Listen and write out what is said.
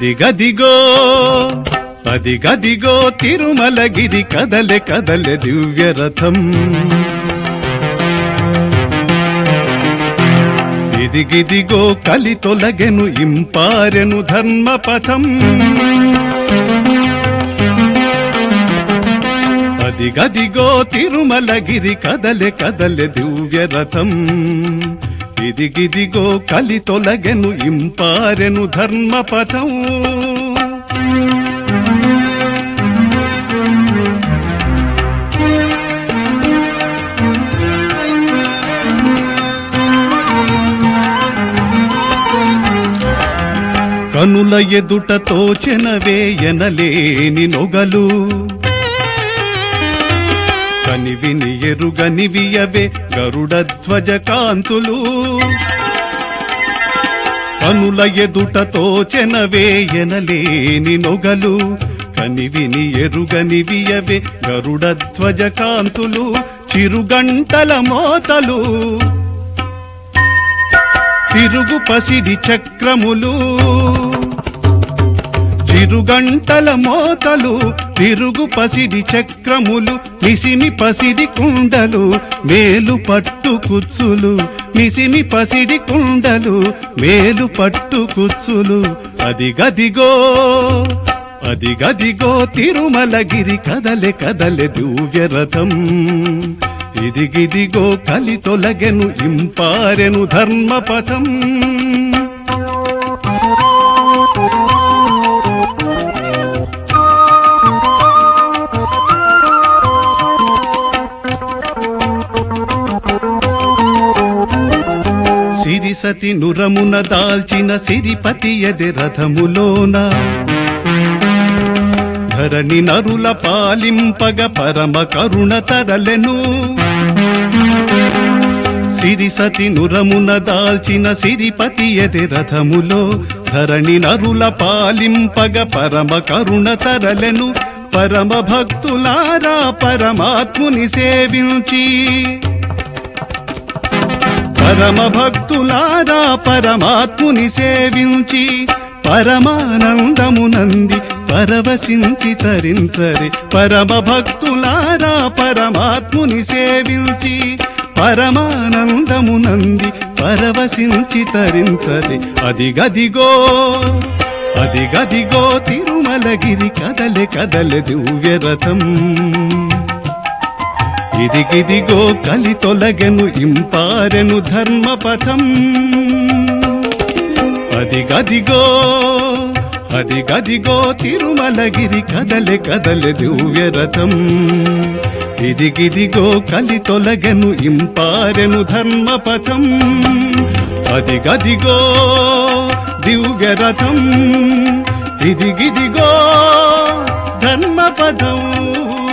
అదిగదిగో అదిగదిగో తిరుమలగిరి కదలె కదలె దివ్య రథం ఇదిగిదిగో కలి తొలగెను ఇంపారెను ధర్మపథం అదిగదిగో తిరుమలగిరి కదలె కదలె దివ్య రథం ఇదిగిదిగో కలి తొలగెను ఇంపారెను ధర్మపథం కనుల ఎదుట తోచెనవే ఎనలేని నొగలు కనివిని ఎరుగనివియవే గరుడధ్వజ కాంతులు కనుల ఎదుట తోచెనవే ఎనలేని నొగలు కనివిని ఎరుగనివియవే గరుడధ్వజ కాంతులు చిరుగంటల మోతలు తిరుగు పసిడి చక్రములు చిరుగంటల మోతలు తిరుగు పసిడి చక్రములు నిసిని పసిడి కుండలు మేలు పట్టు కుచ్చులు నిసిని పసిడి కుండలు మేలు పట్టు కుచ్చులు అదిగదిగో అదిగదిగో తిరుమలగిరి కదలె కదలె దివ్య రథం ఇదిగిదిగో కలి తొలగెను ఇంపారెను ధర్మపథం సిరిసతి నురమున దాల్చిన సిరిపతి ఎది రథములోన ధరణి నరుల పాలింపగ పరమ కరుణ తరలెను సిరిసతి నురమున దాల్చిన సిరిపతి ఎది రథములో ధరణి నరుల పాలింపగ పరమ కరుణ తరలెను పరమ భక్తులారా పరమాత్ముని సేవించి పరమ భక్తులారా పరమాత్ముని సేవించి పరమానందమునంది పరవశించి తరించరి పరమ భక్తులారా పరమాత్ముని సేవించి పరమానందమునంది పరవశించి తరించరి అదిగదిగో అదిగదిగో తిరుమలగిరి కదలె కదలె దివ్య రథం ఇదిగిదిగో కలి తొలగెను ఇంపారెను ధర్మపథం అదిగదిగో అదిగదిగో తిరుమలగిరి కదలె కదలె దివ్య రథం ఇదిగిదిగో కలి తొలగెను ఇంపారెను ధర్మపథం అదిగదిగో దివ్య రథం ఇదిగిదిగో ధర్మపథం